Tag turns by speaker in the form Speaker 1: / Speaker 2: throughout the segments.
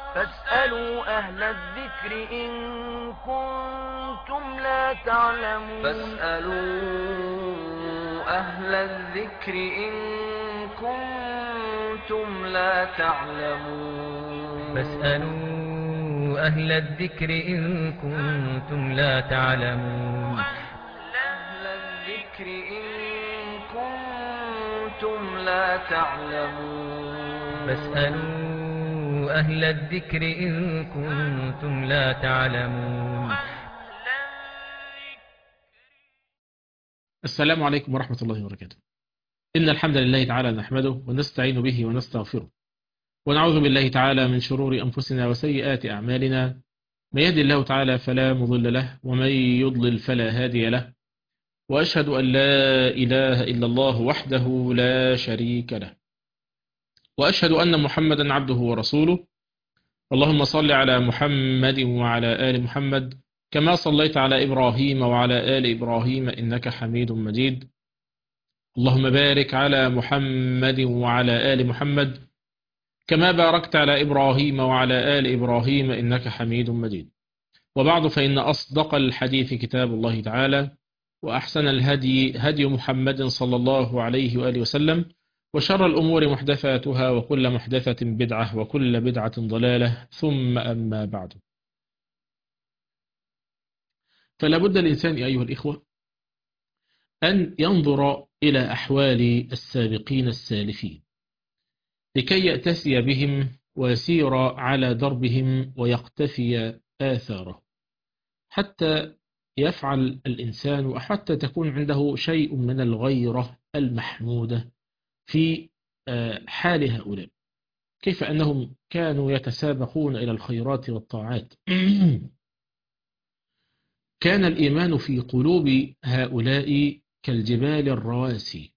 Speaker 1: فاسألوا أهل الذكر إن كنتم لا تعلمون
Speaker 2: فاسألوا أهل الذكر إن كنتم لا تعلمون
Speaker 3: فاسألوا أهل الذكر إن كنتم لا تعلمون
Speaker 2: أهل الذكر إن كنتم لا تعلمون
Speaker 3: فاسألوا أهل الذكر إن كنتم لا تعلمون
Speaker 4: السلام عليكم ورحمة الله وبركاته إن الحمد لله تعالى نحمده ونستعين به ونستغفره ونعوذ بالله تعالى من شرور أنفسنا وسيئات أعمالنا من يهد الله تعالى فلا مضل له ومن يضلل فلا هادي له وأشهد أن لا إله إلا الله وحده لا شريك له وأشهد أن محمدا عبده ورسوله اللهم صل على محمد وعلى آل محمد كما صليت على إبراهيم وعلى آل إبراهيم إنك حميد مجيد اللهم بارك على محمد وعلى آل محمد كما باركت على إبراهيم وعلى آل إبراهيم إنك حميد مجيد وبعد فإن أصدق الحديث كتاب الله تعالى وأحسن الهدي هدي محمد صلى الله عليه وآله وسلم وشر الأمور محدثاتها وكل محدثة بدعة وكل بدعة ضلالة ثم أما بعد فلا بد الإنسان أيها الإخوة أن ينظر إلى أحوال السابقين السالفين لكي يأتسي بهم ويسير على دربهم ويقتفي آثاره حتى يفعل الإنسان وحتى تكون عنده شيء من الغيرة المحمودة في حال هؤلاء كيف أنهم كانوا يتسابقون إلى الخيرات والطاعات كان الإيمان في قلوب هؤلاء كالجبال الرواسي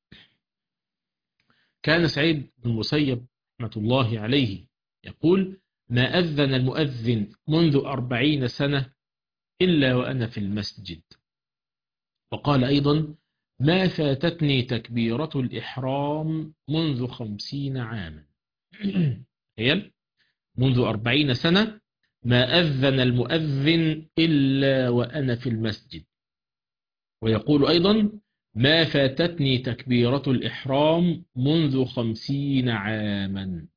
Speaker 4: كان سعيد بن المسيب رحمة الله عليه يقول ما أذن المؤذن منذ أربعين سنة إلا وأنا في المسجد وقال أيضا ما فاتتني تكبيرة الإحرام منذ خمسين عاما هي منذ أربعين سنة ما أذن المؤذن إلا وأنا في المسجد ويقول أيضا ما فاتتني تكبيرة الإحرام منذ خمسين عاما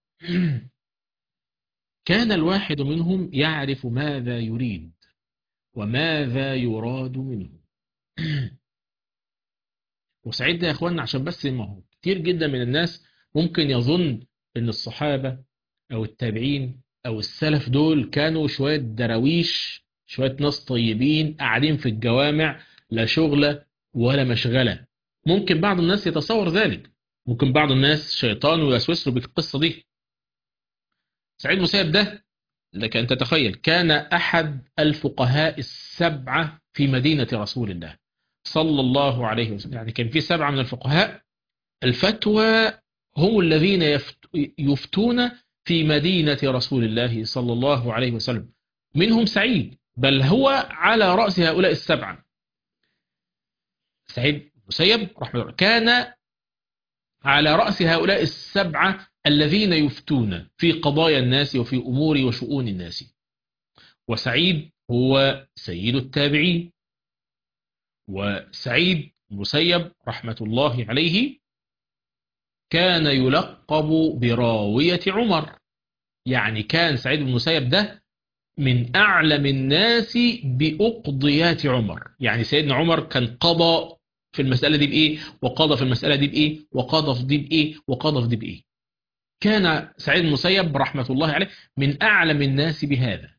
Speaker 4: كان الواحد منهم يعرف ماذا يريد وماذا يراد منه وسعيد يا أخوانا عشان بس ما هو كتير جدا من الناس ممكن يظن أن الصحابة أو التابعين أو السلف دول كانوا شوية دراويش شوية ناس طيبين قاعدين في الجوامع لا شغلة ولا مشغلة ممكن بعض الناس يتصور ذلك ممكن بعض الناس شيطان ويسوس له بالقصة دي سعيد مسيب ده لك أن تتخيل كان أحد الفقهاء السبعة في مدينة رسول الله صلى الله عليه وسلم يعني كان في سبعة من الفقهاء الفتوى هم الذين يفتون في مدينة رسول الله صلى الله عليه وسلم منهم سعيد بل هو على رأس هؤلاء السبعة سعيد مسيب رحمه الله كان على رأس هؤلاء السبعة الذين يفتون في قضايا الناس وفي أمور وشؤون الناس وسعيد هو سيد التابعين وسعيد مسيب رحمة الله عليه كان يلقب براوية عمر يعني كان سعيد بن المسيب ده من أعلم الناس بأقضيات عمر يعني سيدنا عمر كان قضى في المسألة دي بإيه وقضى في المسألة دي بإيه وقضى في دي بإيه وقضى في دي بإيه كان سعيد بن المسيب رحمة الله عليه من أعلم الناس بهذا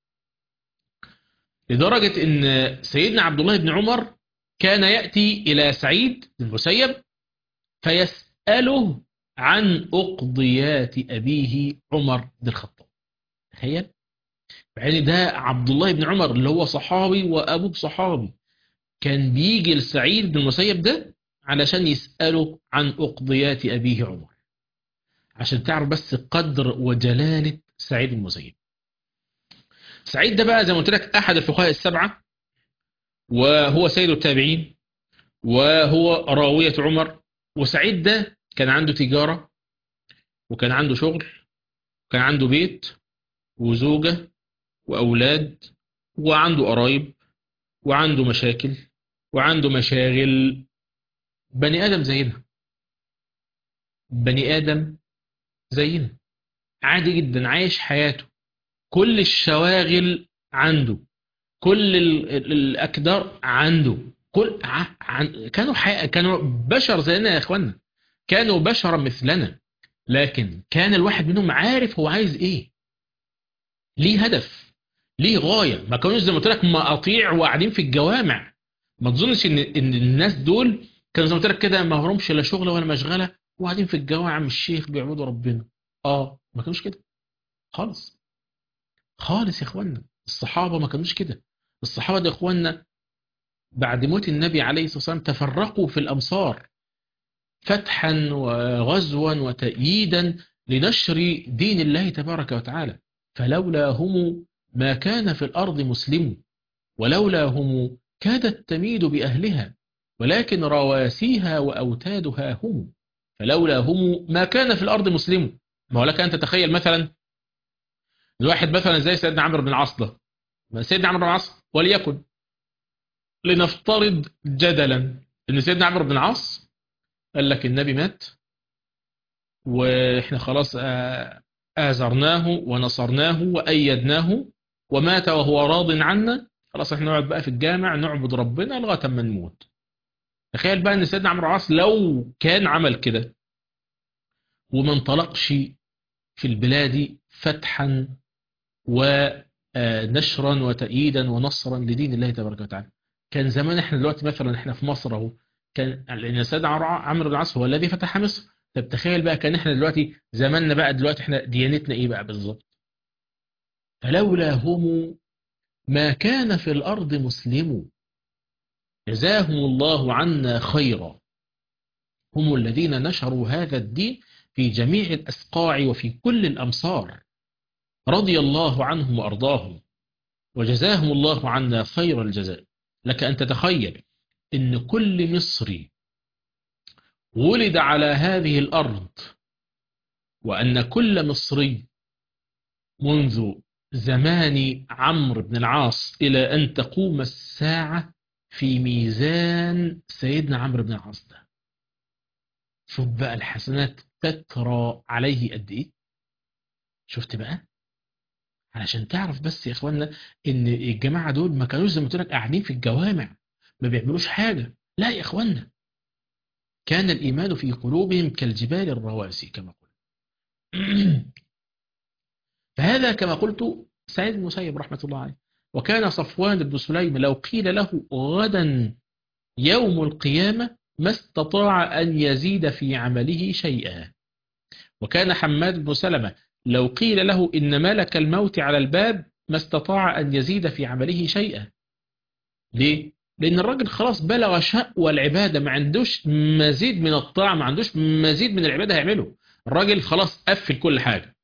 Speaker 4: لدرجة أن سيدنا عبد الله بن عمر كان يأتي إلى سعيد بن المسيب فيسأله عن أقضيات أبيه عمر بن الخطاب تخيل يعني ده عبد الله بن عمر اللي هو صحابي وأبوه صحابي كان بيجي لسعيد بن المسيب ده علشان يسأله عن أقضيات أبيه عمر عشان تعرف بس قدر وجلالة سعيد بن المسيب سعيد ده بقى زي ما قلت لك أحد الفقهاء السبعة وهو سيد التابعين وهو راوية عمر وسعيد ده كان عنده تجارة وكان عنده شغل وكان عنده بيت وزوجة وأولاد وعنده قرايب وعنده مشاكل وعنده مشاغل بني آدم زينا بني آدم زينا عادي جدا عايش حياته كل الشواغل عنده كل ال- ال- الأكدار عنده كل ع- عن كانوا حي... كانوا بشر زينا يا اخوانا كانوا بشرا مثلنا لكن كان الواحد منهم عارف هو عايز ايه ليه هدف ليه غاية ما كانوش زي ما قلت لك مقاطيع وقاعدين في الجوامع ما تظنش ان ان الناس دول كانوا زي ما قلت لك كده ما همش لا شغل ولا مشغله وقاعدين في الجوامع مش الشيخ بيعبدوا ربنا اه ما كانوش كده خالص خالص يا اخوانا الصحابه ما كانوش كده الصحابه ده يا اخوانا بعد موت النبي عليه الصلاه والسلام تفرقوا في الامصار فتحا وغزوا وتأييدا لنشر دين الله تبارك وتعالى فلولا هم ما كان في الأرض مسلم ولولا هم كادت تميد بأهلها ولكن رواسيها وأوتادها هم فلولا هم ما كان في الأرض مسلم ما هو لك أن تتخيل مثلا الواحد مثلا زي سيدنا عمرو بن العاص ده ما سيدنا عمرو بن العاص وليكن لنفترض جدلا ان سيدنا عمرو بن العاص قال لك النبي مات واحنا خلاص آه، آزرناه ونصرناه وأيدناه ومات وهو راض عنا خلاص احنا نقعد بقى في الجامع نعبد ربنا لغايه ما نموت تخيل بقى ان سيدنا عمرو العاص لو كان عمل كده وما انطلقش في البلاد فتحا ونشرا وتأييدا ونصرا لدين الله تبارك وتعالى كان زمان احنا دلوقتي مثلا احنا في مصر اهو كان لان سيدنا عمرو بن العاص هو الذي فتح مصر طب تخيل بقى كان احنا دلوقتي زماننا بقى دلوقتي احنا ديانتنا ايه بقى بالظبط فلولا هم ما كان في الارض مسلم جزاهم الله عنا خيرا هم الذين نشروا هذا الدين في جميع الاسقاع وفي كل الامصار رضي الله عنهم وارضاهم وجزاهم الله عنا خير الجزاء لك ان تتخيل ان كل مصري ولد على هذه الأرض وأن كل مصري منذ زمان عمرو بن العاص إلى أن تقوم الساعة في ميزان سيدنا عمرو بن العاص ده شوف بقى الحسنات تترى عليه قد إيه شفت بقى علشان تعرف بس يا إخوانا إن الجماعة دول ما كانوش زي ما قلت لك قاعدين في الجوامع ما بيعملوش حاجة لا يا إخوانا كان الإيمان في قلوبهم كالجبال الرواسي كما قلت فهذا كما قلت سعيد المسيب رحمة الله عليه وكان صفوان بن سليم لو قيل له غدا يوم القيامة ما استطاع أن يزيد في عمله شيئا وكان حماد بن سلمة لو قيل له إن ملك الموت على الباب ما استطاع أن يزيد في عمله شيئا ليه؟ لأن الراجل خلاص بلغ شأوى العبادة ما عندوش مزيد من الطاعة ما عندوش مزيد من العبادة هيعمله الراجل خلاص قفل كل حاجة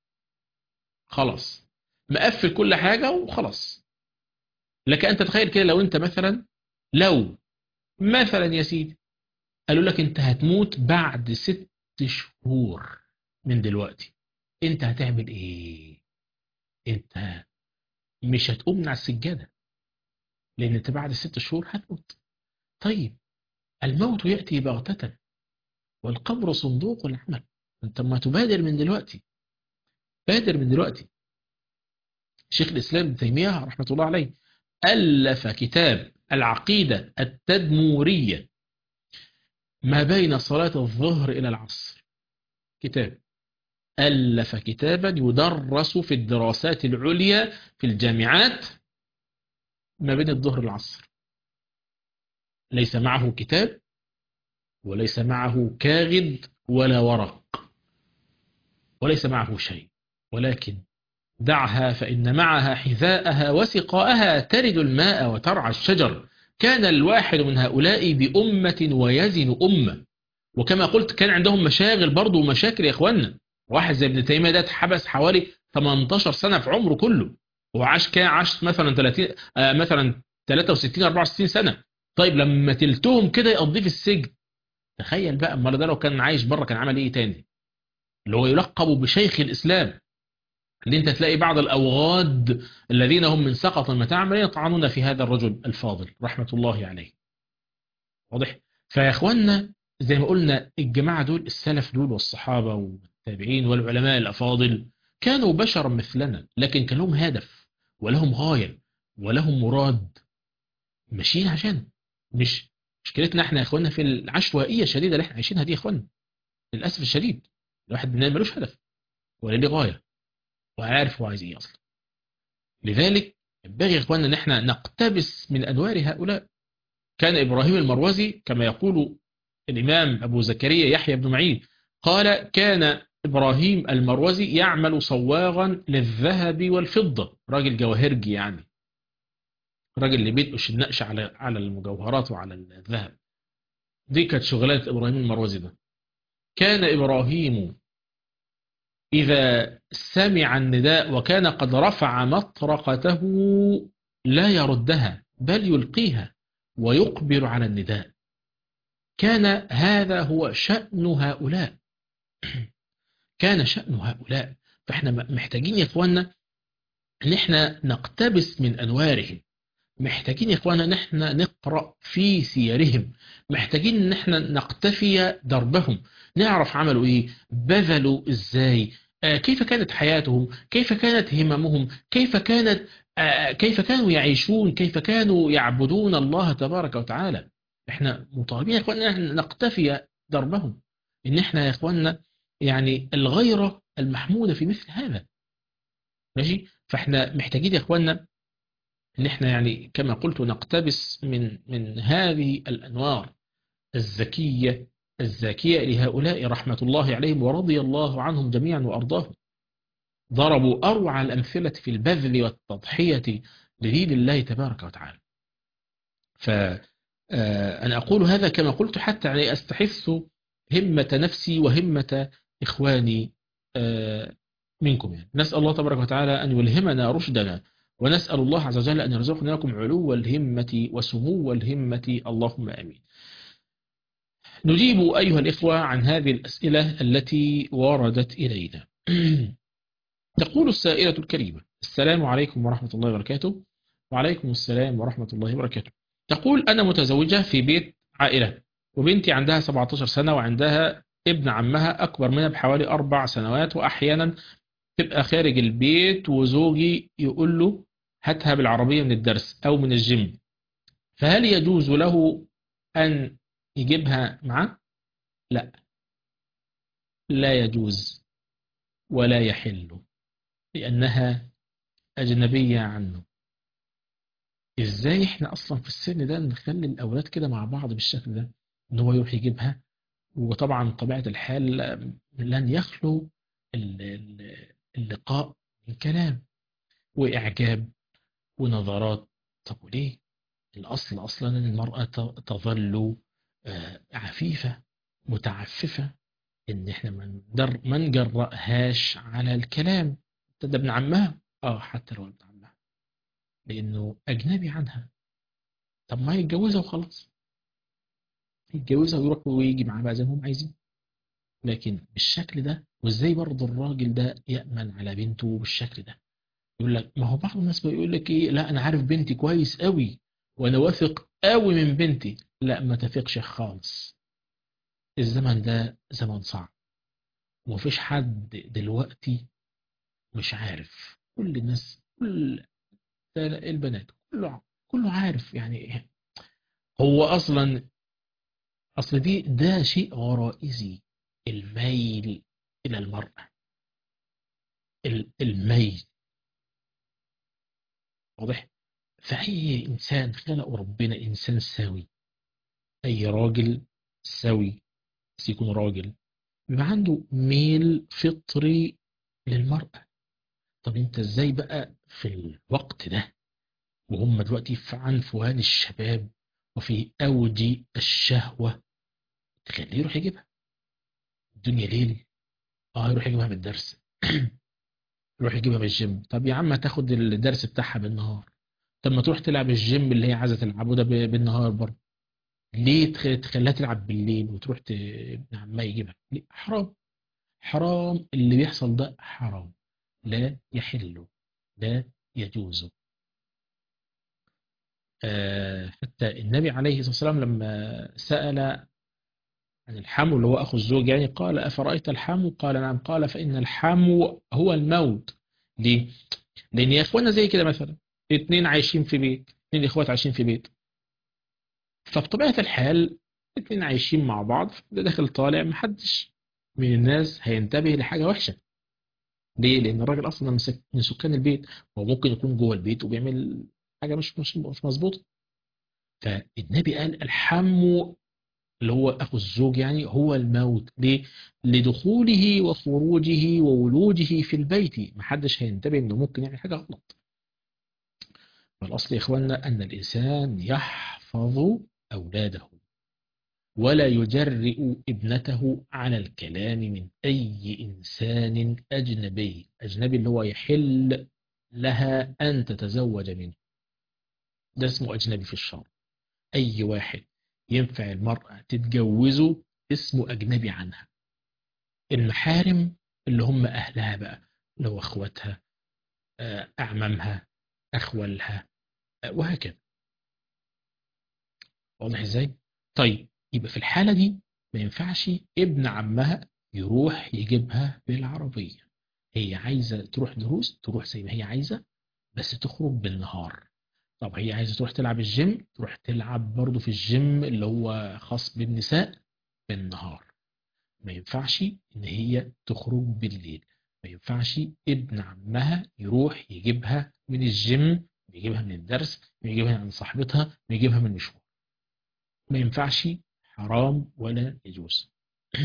Speaker 4: خلاص مقفل كل حاجة وخلاص لك أنت تخيل كده لو أنت مثلا لو مثلا يا سيدي قالوا لك أنت هتموت بعد ست شهور من دلوقتي أنت هتعمل إيه أنت مش هتقوم من على السجادة لأن أنت بعد ست شهور هتموت طيب الموت يأتي بغتة والقبر صندوق العمل أنت ما تبادر من دلوقتي بادر من دلوقتي شيخ الإسلام ابن تيمية رحمة الله عليه ألف كتاب العقيدة التدمورية ما بين صلاة الظهر إلى العصر كتاب ألف كتابا يدرس في الدراسات العليا في الجامعات ما بين الظهر والعصر ليس معه كتاب وليس معه كاغد ولا ورق وليس معه شيء ولكن دعها فإن معها حذاءها وسقاءها ترد الماء وترعى الشجر كان الواحد من هؤلاء بأمة ويزن أمة وكما قلت كان عندهم مشاغل برضه ومشاكل يا إخواننا واحد زي ابن تيمية ده اتحبس حوالي 18 سنة في عمره كله وعاش كان عاش مثلا 30 آه مثلا 63 64 سنة طيب لما تلتهم كده يقضيه في السجن تخيل بقى امال ده لو كان عايش بره كان عمل ايه تاني اللي هو يلقب بشيخ الاسلام اللي انت تلاقي بعض الأوغاد الذين هم من سقط المتاعم يطعنون في هذا الرجل الفاضل رحمة الله عليه واضح فيا اخوانا زي ما قلنا الجماعة دول السلف دول والصحابة والتابعين والعلماء الأفاضل كانوا بشرا مثلنا لكن كان لهم هدف ولهم غاية ولهم مراد ماشيين عشان مش مشكلتنا احنا يا اخوانا في العشوائية الشديدة اللي احنا عايشينها دي يا اخوانا للأسف الشديد الواحد مننا ملوش هدف ولا ليه غاية وعارف هو عايز ايه اصلا لذلك ينبغي يا اخوانا ان احنا نقتبس من انوار هؤلاء كان ابراهيم المروزي كما يقول الامام ابو زكريا يحيى بن معين قال كان ابراهيم المروزي يعمل صواغا للذهب والفضة راجل جواهرجي يعني راجل اللي بيدقش النقش على على المجوهرات وعلى الذهب دي كانت شغلات ابراهيم المروزي ده كان ابراهيم إذا سمع النداء وكان قد رفع مطرقته لا يردها بل يلقيها ويقبل على النداء كان هذا هو شأن هؤلاء كان شأن هؤلاء فاحنا محتاجين يا اخوانا ان احنا نقتبس من انوارهم محتاجين يا اخوانا ان احنا نقرأ في سيرهم محتاجين ان احنا نقتفي دربهم نعرف عملوا ايه بذلوا ازاي آه كيف كانت حياتهم كيف كانت هممهم كيف كانت آه كيف كانوا يعيشون كيف كانوا يعبدون الله تبارك وتعالى احنا مطالبين يا اخوانا ان نقتفي دربهم ان احنا يا اخوانا يعني الغيرة المحمودة في مثل هذا ماشي فاحنا محتاجين يا اخوانا ان احنا يعني كما قلت نقتبس من من هذه الانوار الزكية الزاكية لهؤلاء رحمة الله عليهم ورضي الله عنهم جميعا وأرضاهم ضربوا أروع الأمثلة في البذل والتضحية لدين الله تبارك وتعالى فأنا أقول هذا كما قلت حتى يعني أستحث همة نفسي وهمة إخواني منكم يعني نسأل الله تبارك وتعالى أن يلهمنا رشدنا ونسأل الله عز وجل أن يرزقنا لكم علو الهمة وسمو الهمة اللهم آمين نجيب أيها الإخوة عن هذه الأسئلة التي وردت إلينا تقول السائلة الكريمة السلام عليكم ورحمة الله وبركاته وعليكم السلام ورحمة الله وبركاته تقول أنا متزوجة في بيت عائلة وبنتي عندها 17 سنة وعندها ابن عمها أكبر منها بحوالي أربع سنوات وأحيانا تبقى خارج البيت وزوجي يقول له هاتها بالعربية من الدرس أو من الجيم فهل يجوز له أن يجيبها معاه لا لا يجوز ولا يحل لأنها أجنبية عنه إزاي إحنا أصلا في السن ده نخلي الأولاد كده مع بعض بالشكل ده إن هو يروح يجيبها وطبعا طبيعة الحال لن يخلو اللقاء من كلام وإعجاب ونظرات طب وليه الأصل أصلا المرأة تظل عفيفة متعففة ان احنا ما نجرأهاش على الكلام ده ابن عمها اه حتى لو ابن عمها لانه اجنبي عنها طب ما يتجوزها وخلاص يتجوزها ويروح ويجي معاها بقى زي ما هم عايزين لكن بالشكل ده وازاي برضه الراجل ده يأمن على بنته بالشكل ده يقول لك ما هو بعض الناس بيقول لك ايه لا انا عارف بنتي كويس قوي وانا واثق قوي من بنتي لا ما تثقش خالص الزمن ده زمن صعب ومفيش حد دلوقتي مش عارف كل الناس كل البنات كله كله عارف يعني هو اصلا اصل دي ده شيء غرائزي الميل الى المرأة الميل واضح فأي إنسان خلقه ربنا إنسان سوي أي راجل سوي بس يكون راجل بيبقى عنده ميل فطري للمرأة طب انت ازاي بقى في الوقت ده وهم دلوقتي في عنفوان الشباب وفي أوج الشهوة تخليه يروح يجيبها الدنيا ليل اه يروح يجيبها من الدرس يروح يجيبها من الجيم طب يا عم تاخد الدرس بتاعها بالنهار طب ما تروح تلعب الجيم اللي هي عايزه تلعبه ده بالنهار برضه ليه تخليها تلعب بالليل وتروح ت... ابن عمها يجيبها ليه؟ حرام حرام اللي بيحصل ده حرام لا يحل لا يجوز آه، حتى النبي عليه الصلاة والسلام لما سأل عن الحمو اللي هو أخو الزوج يعني قال أفرأيت الحمو قال نعم قال فإن الحمو هو الموت ليه؟ لأن يا إخوانا زي كده مثلا اتنين عايشين في بيت اتنين إخوات عايشين في بيت فبطبيعة الحال اتنين عايشين مع بعض ده داخل طالع محدش من الناس هينتبه لحاجة وحشة ليه؟ لأن الراجل أصلا من سك- من سكان البيت هو ممكن يكون جوه البيت وبيعمل حاجة مش مش مش مظبوطة فالنبي قال الحم اللي هو أخو الزوج يعني هو الموت ليه؟ لدخوله وخروجه وولوجه في البيت محدش هينتبه إنه ممكن يعمل حاجة غلط فالأصل يا إخواننا أن الإنسان يحفظ أولاده ولا يجرئ ابنته على الكلام من أي إنسان أجنبي أجنبي اللي هو يحل لها أن تتزوج منه ده اسمه أجنبي في الشرع أي واحد ينفع المرأة تتجوزه اسمه أجنبي عنها المحارم اللي هم أهلها بقى لو أخواتها آه، أعمامها أخوالها آه، وهكذا واضح إزاي؟ طيب يبقى في الحالة دي ما ينفعش ابن عمها يروح يجيبها بالعربية هي عايزة تروح دروس تروح زي ما هي عايزة بس تخرج بالنهار طب هي عايزة تروح تلعب الجيم تروح تلعب برضو في الجيم اللي هو خاص بالنساء بالنهار ما ينفعش ان هي تخرج بالليل ما ينفعش ابن عمها يروح يجيبها من الجيم يجيبها من الدرس يجيبها عند صاحبتها يجيبها من المشوار ما ينفعش حرام ولا يجوز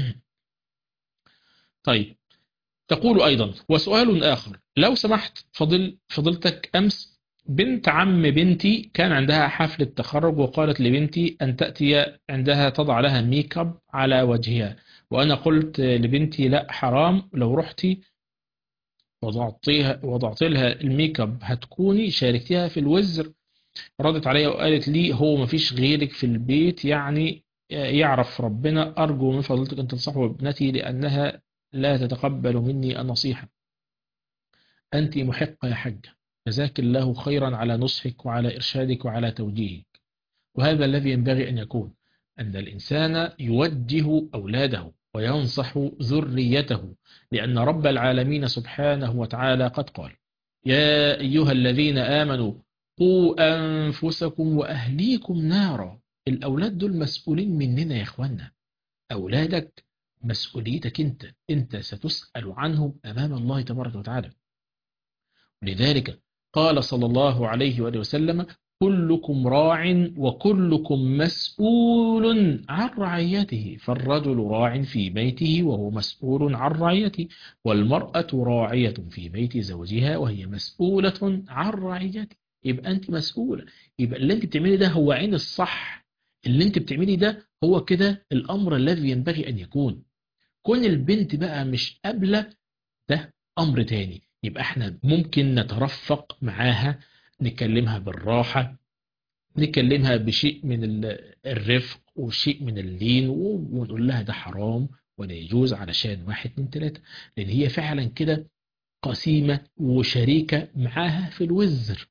Speaker 4: طيب تقول أيضا وسؤال آخر لو سمحت فضل فضلتك أمس بنت عم بنتي كان عندها حفلة تخرج وقالت لبنتي أن تأتي عندها تضع لها ميك اب على وجهها وأنا قلت لبنتي لا حرام لو رحتي وضعتيها وضعت لها الميك اب هتكوني شاركتيها في الوزر ردت عليا وقالت لي هو مفيش غيرك في البيت يعني يعرف ربنا أرجو من فضلتك أن تنصحوا ابنتي لأنها لا تتقبل مني النصيحة أنت محقة يا حجة جزاك الله خيرا على نصحك وعلى إرشادك وعلى توجيهك وهذا الذي ينبغي أن يكون أن الإنسان يوجه أولاده وينصح ذريته لأن رب العالمين سبحانه وتعالى قد قال يا أيها الذين آمنوا قوا أنفسكم وأهليكم نارا الأولاد دول مسؤولين مننا يا إخوانا أولادك مسؤوليتك أنت أنت ستسأل عنهم أمام الله تبارك وتعالى لذلك قال صلى الله عليه وآله وسلم كلكم راع وكلكم مسؤول عن رعيته فالرجل راع في بيته وهو مسؤول عن رعيته والمرأة راعية في بيت زوجها وهي مسؤولة عن رعيته يبقى أنت مسؤولة يبقى اللي أنت بتعملي ده هو عين الصح اللي أنت بتعملي ده هو كده الأمر الذي ينبغي أن يكون كون البنت بقى مش قابلة ده أمر تاني يبقى احنا ممكن نترفق معاها نكلمها بالراحة نكلمها بشيء من ال- الرفق وشيء من اللين و- ونقول لها ده حرام ولا يجوز علشان واحد اتنين تلاتة لأن هي فعلا كده قسيمة وشريكة معاها في الوزر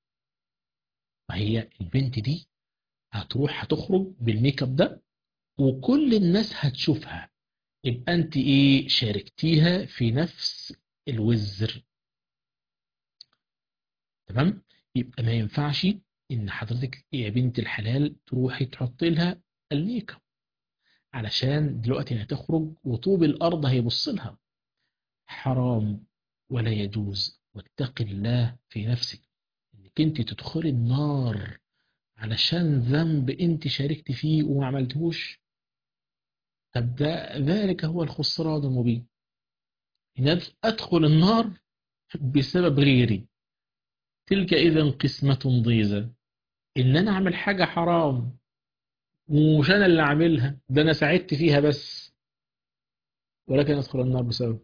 Speaker 4: فهي البنت دي هتروح هتخرج بالميك اب ده وكل الناس هتشوفها يبقى انت ايه شاركتيها في نفس الوزر تمام يبقى ما ينفعش ان حضرتك يا بنت الحلال تروحي تحطي لها الميك اب علشان دلوقتي هتخرج وطوب الارض هيبص لها حرام ولا يجوز واتقي الله في نفسك انك انت تدخلي النار علشان ذنب انت شاركت فيه وما عملتهوش طب ده ذلك هو الخسران المبين إن أدخل النار بسبب غيري تلك إذا قسمة ضيزة إن أنا أعمل حاجة حرام ومش أنا اللي أعملها ده أنا ساعدت فيها بس ولكن أدخل النار بسبب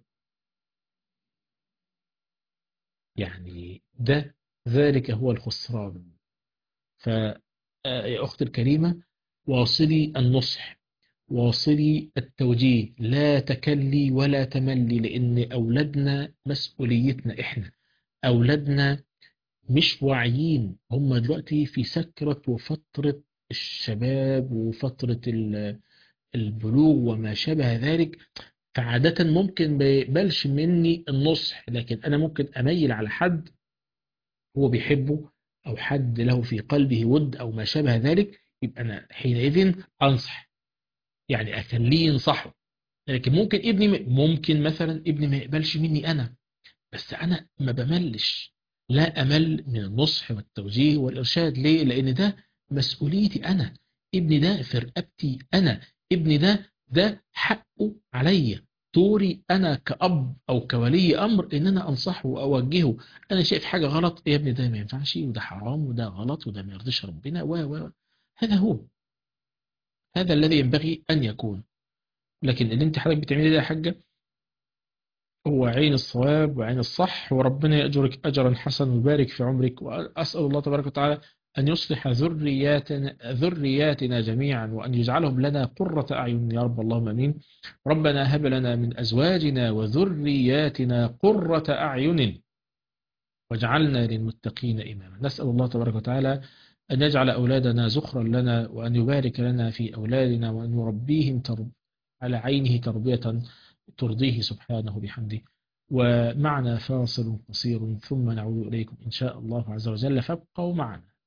Speaker 4: يعني ده ذلك هو الخسران فيا أختي الكريمة واصلي النصح واصلي التوجيه لا تكلي ولا تملي لأن أولادنا مسؤوليتنا إحنا أولادنا مش واعيين هم دلوقتي في سكرة وفترة الشباب وفترة ال- البلوغ وما شابه ذلك فعادة ممكن ما يقبلش مني النصح لكن أنا ممكن أميل على حد هو بيحبه أو حد له في قلبه ود أو ما شابه ذلك يبقى أنا حينئذ أنصح يعني أخليه ينصحه لكن ممكن ابني ممكن مثلا ابني ما يقبلش مني أنا بس أنا ما بملش لا أمل من النصح والتوجيه والإرشاد ليه؟ لأن ده مسؤوليتي أنا ابني ده في رقبتي أنا ابني ده ده حقه عليا دوري أنا كأب أو كولي أمر إن أنا أنصحه وأوجهه أنا شايف حاجة غلط يا ابني ده ما ينفعش وده حرام وده غلط وده ما يرضيش ربنا و و هذا هو هذا الذي ينبغي أن يكون لكن اللي انت حضرتك بتعملي ده يا حاجة هو عين الصواب وعين الصح وربنا يأجرك أجرا حسنا ويبارك في عمرك وأسأل الله تبارك وتعالى أن يصلح ذرياتنا, ذرياتنا جميعا وأن يجعلهم لنا قرة أعين يا رب اللهم أمين ربنا هب لنا من أزواجنا وذرياتنا قرة أعين واجعلنا للمتقين إماما نسأل الله تبارك وتعالى أن يجعل أولادنا زخرا لنا وأن يبارك لنا في أولادنا وأن يربيهم ترب على عينه تربية ترضيه سبحانه بحمده ومعنا فاصل قصير ثم نعود إليكم إن شاء الله عز وجل فابقوا معنا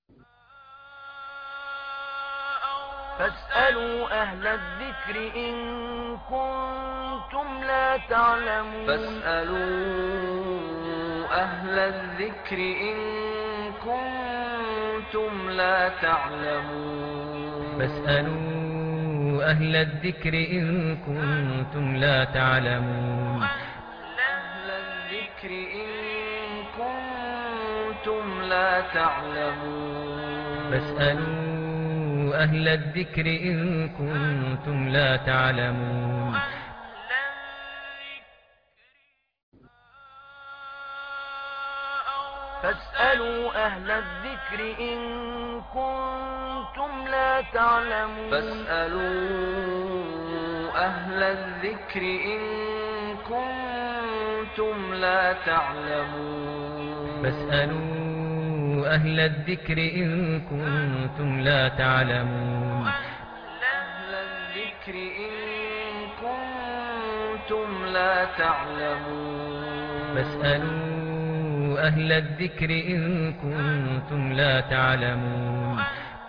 Speaker 1: فاسألوا أهل الذكر إن كنتم لا تعلمون
Speaker 2: فاسألوا أهل الذكر إن كنتم لا تعلمون
Speaker 3: فاسألوا أهل الذكر إن كنتم لا تعلمون
Speaker 2: أهل الذكر إن كنتم لا تعلمون
Speaker 3: فاسألوا أهل الذكر إن كنتم لا تعلمون
Speaker 1: فاسألوا أهل الذكر إن كنتم لا تعلمون
Speaker 2: فاسألوا أهل الذكر إن كنتم لا تعلمون
Speaker 3: فاسألوا أهل الذكر إن كنتم لا تعلمون
Speaker 2: أهل الذكر إن كنتم لا تعلمون
Speaker 3: فاسألوا أهل الذكر إن كنتم لا تعلمون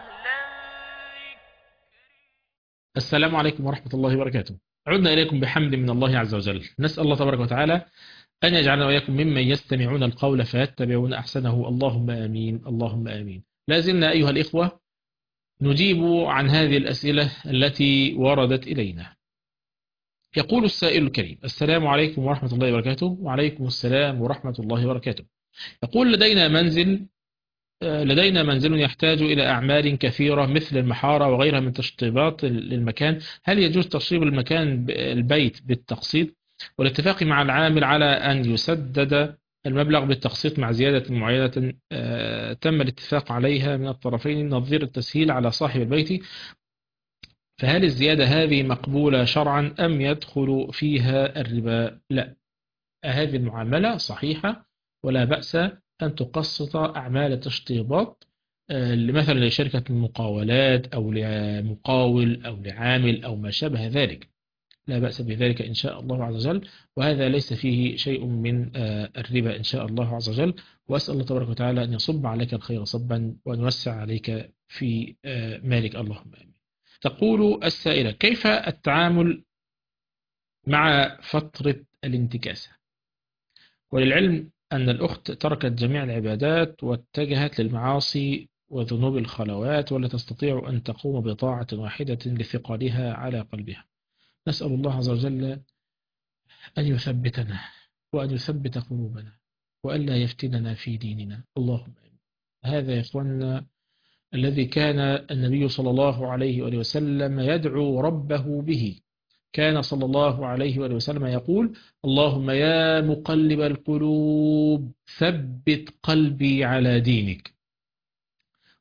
Speaker 4: السلام عليكم ورحمة الله وبركاته عدنا إليكم بحمد من الله عز وجل نسأل الله تبارك وتعالى أن يجعلنا وإياكم ممن يستمعون القول فيتبعون أحسنه اللهم آمين اللهم آمين لازلنا أيها الإخوة نجيب عن هذه الأسئلة التي وردت إلينا يقول السائل الكريم السلام عليكم ورحمة الله وبركاته وعليكم السلام ورحمة الله وبركاته يقول لدينا منزل لدينا منزل يحتاج إلى أعمال كثيرة مثل المحارة وغيرها من تشطيبات للمكان هل يجوز تشطيب المكان البيت بالتقسيط والاتفاق مع العامل على أن يسدد المبلغ بالتقسيط مع زيادة معينة تم الاتفاق عليها من الطرفين نظير التسهيل على صاحب البيت فهل الزيادة هذه مقبولة شرعا أم يدخل فيها الربا لا هذه المعاملة صحيحة ولا بأس أن تقسط أعمال التشطيبات مثلا لشركة المقاولات أو لمقاول أو لعامل أو ما شابه ذلك لا بأس بذلك إن شاء الله عز وجل وهذا ليس فيه شيء من الربا إن شاء الله عز وجل وأسأل الله تبارك وتعالى أن يصب عليك الخير صبا وأن يوسع عليك في مالك اللهم آمين تقول السائلة كيف التعامل مع فترة الانتكاسة وللعلم أن الأخت تركت جميع العبادات واتجهت للمعاصي وذنوب الخلوات ولا تستطيع أن تقوم بطاعة واحدة لثقلها على قلبها نسأل الله عز وجل أن يثبتنا وأن يثبت قلوبنا وأن لا يفتننا في ديننا اللهم آمين هذا يا إخواننا الذي كان النبي صلى الله عليه وآله وسلم يدعو ربه به كان صلى الله عليه وآله وسلم يقول اللهم يا مقلب القلوب ثبت قلبي على دينك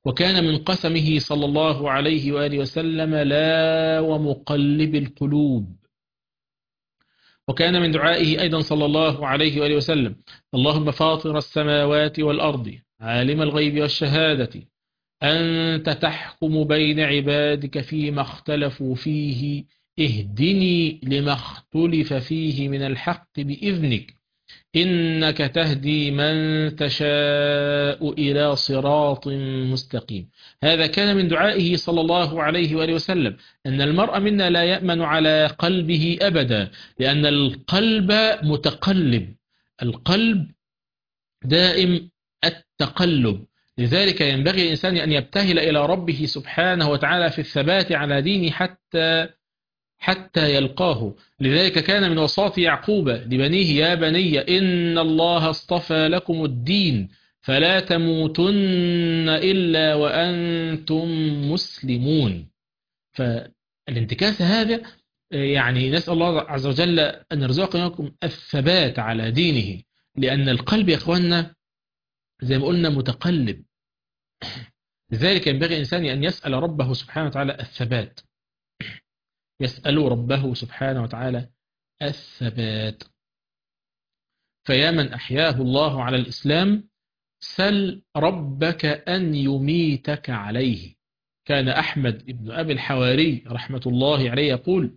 Speaker 4: وكان من قسمه صلى الله عليه وآله وسلم لا ومقلب القلوب وكان من دعائه أيضا صلى الله عليه وآله وسلم اللهم فاطر السماوات والأرض عالم الغيب والشهادة أنت تحكم بين عبادك فيما اختلفوا فيه اهدني لما اختلف فيه من الحق بإذنك إنك تهدي من تشاء إلى صراط مستقيم هذا كان من دعائه صلى الله عليه وآله وسلم أن المرء منا لا يأمن على قلبه أبدا لأن القلب متقلب القلب دائم التقلب لذلك ينبغي الإنسان أن يبتهل إلى ربه سبحانه وتعالى في الثبات على دينه حتى حتى يلقاه لذلك كان من وصاة يعقوب لبنيه يا بني إن الله اصطفى لكم الدين فلا تموتن إلا وأنتم مسلمون فالانتكاس هذا يعني نسأل الله عز وجل أن يرزقنا لكم الثبات على دينه لأن القلب يا أخواننا زي ما قلنا متقلب لذلك ينبغي الإنسان أن يسأل ربه سبحانه وتعالى الثبات يسأل ربه سبحانه وتعالى الثبات فيا من أحياه الله على الإسلام سل ربك أن يميتك عليه كان أحمد ابن أبي الحواري رحمة الله عليه يقول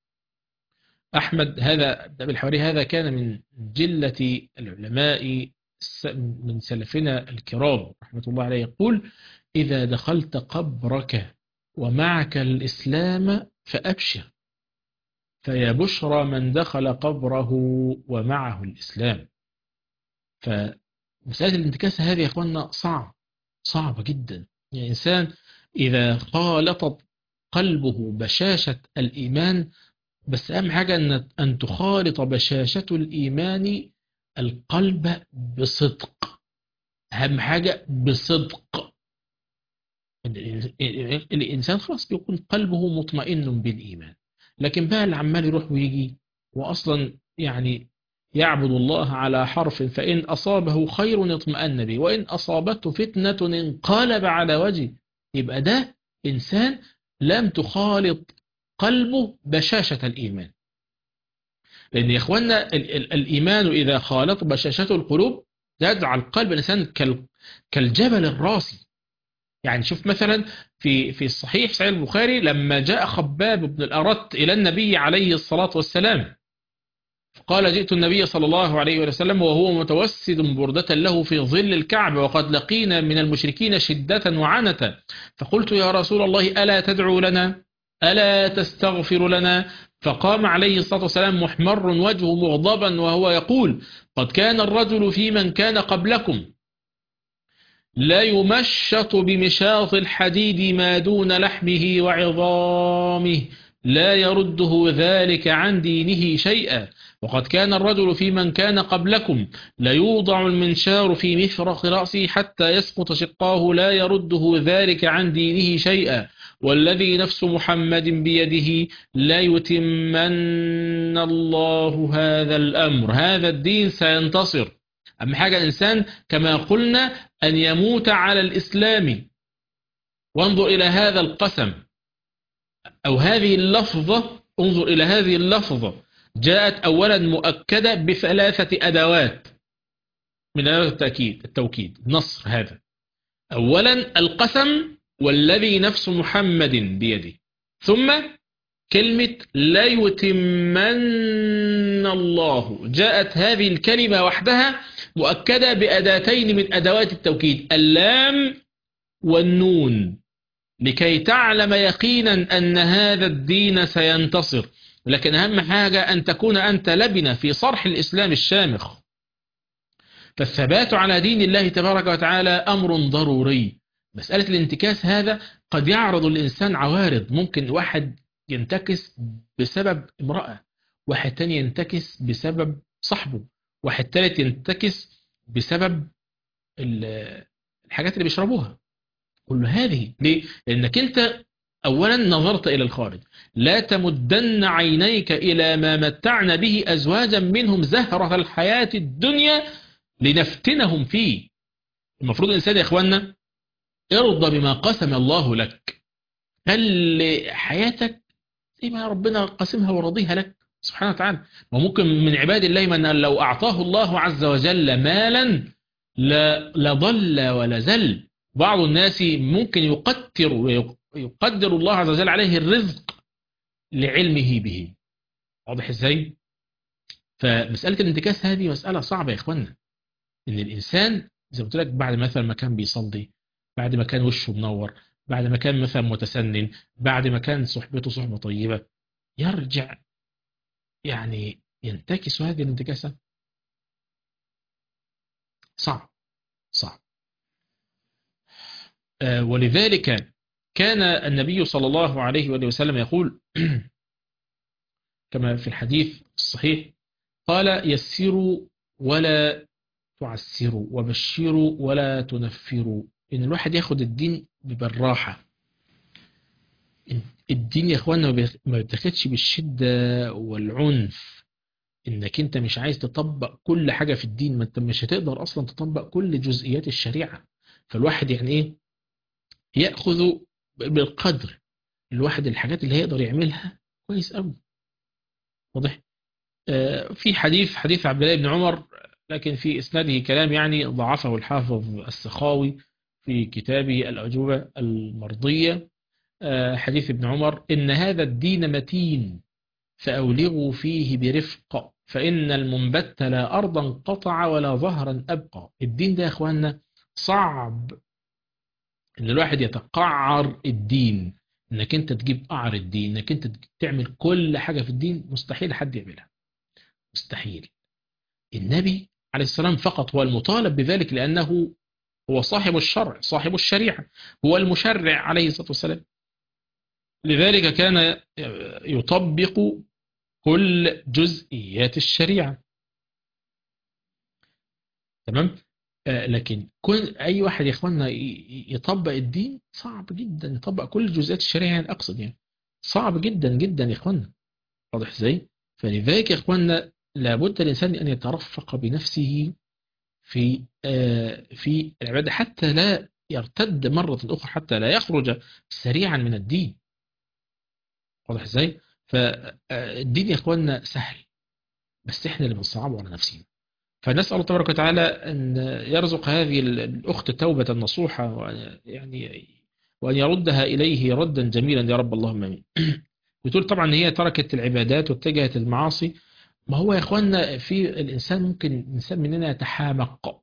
Speaker 4: أحمد هذا ابن أبي الحواري هذا كان من جلة العلماء من سلفنا الكرام رحمة الله عليه يقول إذا دخلت قبرك ومعك الإسلام فأبشر فيا بشرى من دخل قبره ومعه الإسلام فمسألة الانتكاس هذه يا أخوانا صعب صعبة جدا يعني إنسان إذا خالطت قلبه بشاشة الإيمان بس أهم حاجة أن أن تخالط بشاشة الإيمان القلب بصدق أهم حاجة بصدق الإنسان خلاص بيكون قلبه مطمئن بالإيمان لكن بقى اللي عمال يروح ويجي وأصلا يعني يعبد الله على حرف فإن أصابه خير اطمأن به وإن أصابته فتنة انقلب على وجهه يبقى ده إنسان لم تخالط قلبه بشاشة الإيمان لأن يا إخوانا الإيمان إذا خالط بشاشة القلوب يجعل قلب الإنسان كالجبل الراسي يعني شوف مثلا في في الصحيح صحيح البخاري لما جاء خباب بن الأرت إلى النبي عليه الصلاة والسلام قال جئت النبي صلى الله عليه وسلم وهو متوسد بردة له في ظل الكعبة وقد لقينا من المشركين شدة وعنة فقلت يا رسول الله ألا تدعو لنا ألا تستغفر لنا فقام عليه الصلاة والسلام محمر وجهه مغضبا وهو يقول قد كان الرجل في من كان قبلكم لا يمشط بمشاط الحديد ما دون لحمه وعظامه لا يرده ذلك عن دينه شيئا وقد كان الرجل في من كان قبلكم ليوضع المنشار في مفرق رأسه حتى يسقط شقاه لا يرده ذلك عن دينه شيئا والذي نفس محمد بيده لا يتمن الله هذا الأمر هذا الدين سينتصر أهم حاجة الإنسان كما قلنا أن يموت على الإسلام وانظر إلى هذا القسم أو هذه اللفظة انظر إلى هذه اللفظة جاءت أولا مؤكدة بثلاثة أدوات من أدوات التأكيد التوكيد نصر هذا أولا القسم والذي نفس محمد بيده ثم كلمة لا يتمن الله جاءت هذه الكلمة وحدها مؤكدة بأداتين من أدوات التوكيد اللام والنون لكي تعلم يقينا أن هذا الدين سينتصر لكن أهم حاجة أن تكون أنت لبنة في صرح الإسلام الشامخ فالثبات على دين الله تبارك وتعالى أمر ضروري مسألة الانتكاس هذا قد يعرض الإنسان عوارض ممكن واحد ينتكس بسبب امرأة واحد تاني ينتكس بسبب صاحبه واحد تالت ينتكس بسبب الحاجات اللي بيشربوها كل هذه ليه؟ لأنك أنت أولا نظرت إلى الخارج لا تمدن عينيك إلى ما متعنا به أزواجا منهم زهرة الحياة الدنيا لنفتنهم فيه المفروض الإنسان يا إخواننا ارضى بما قسم الله لك خلي حياتك زي ما ربنا قسمها ورضيها لك سبحانه وتعالى وممكن من عباد الله من لو أعطاه الله عز وجل مالا لا- لضل ولا زل بعض الناس ممكن يقتر ويقدر الله عز وجل عليه الرزق لعلمه به واضح ازاي فمسألة الانتكاس هذه مسألة صعبة يا اخوانا ان الانسان زي ما قلت لك بعد مثلا ما كان بيصلي بعد ما كان وشه منور بعد ما كان مثلا متسنن بعد ما كان صحبته صحبة طيبة يرجع يعني ينتكس هذه الانتكاسة صعب صعب آه، ولذلك كان النبي صلى الله عليه وآله وسلم يقول كما في الحديث الصحيح قال يسروا ولا تعسروا وبشروا ولا تنفروا إن الواحد ياخد الدين بالراحة الدين يا اخوانا ما بيخ- ما بيتاخدش بالشدة والعنف انك انت مش عايز تطبق كل حاجة في الدين ما انت مش هتقدر اصلا تطبق كل جزئيات الشريعة فالواحد يعني ايه يأخذ بالقدر الواحد الحاجات اللي هيقدر يعملها كويس قوي واضح آه، في حديث حديث عبد الله بن عمر لكن في اسناده كلام يعني ضعفه الحافظ السخاوي في كتابه الأجوبة المرضية آه، حديث ابن عمر إن هذا الدين متين فأولغوا فيه برفق فإن المنبت لا أرضا قطع ولا ظهرا أبقى الدين ده يا أخوانا صعب إن الواحد يتقعر الدين إنك أنت تجيب قعر الدين إنك أنت تعمل كل حاجة في الدين مستحيل حد يعملها مستحيل النبي عليه السلام فقط هو المطالب بذلك لأنه هو صاحب الشرع صاحب الشريعة هو المشرع عليه الصلاة والسلام لذلك كان يطبق كل جزئيات الشريعة تمام آه، لكن كل أي واحد يا إخواننا ي- يطبق الدين صعب جدا يطبق كل جزئيات الشريعة يعني أقصد يعني صعب جدا جدا يا إخواننا واضح إزاي فلذلك يا إخواننا لابد الإنسان أن يترفق بنفسه في آه، في العبادة حتى لا يرتد مرة أخرى حتى لا يخرج سريعا من الدين واضح ازاي فالدين يا اخواننا سهل بس احنا اللي بنصعبه على نفسنا فنسأل الله تبارك وتعالى أن يرزق هذه الأخت توبة نصوحة وأن- يعني وأن يردها إليه ردا جميلا يا رب اللهم آمين بتقول طبعا هي تركت العبادات واتجهت المعاصي ما هو يا اخوانا في الانسان ممكن الانسان مننا يتحامق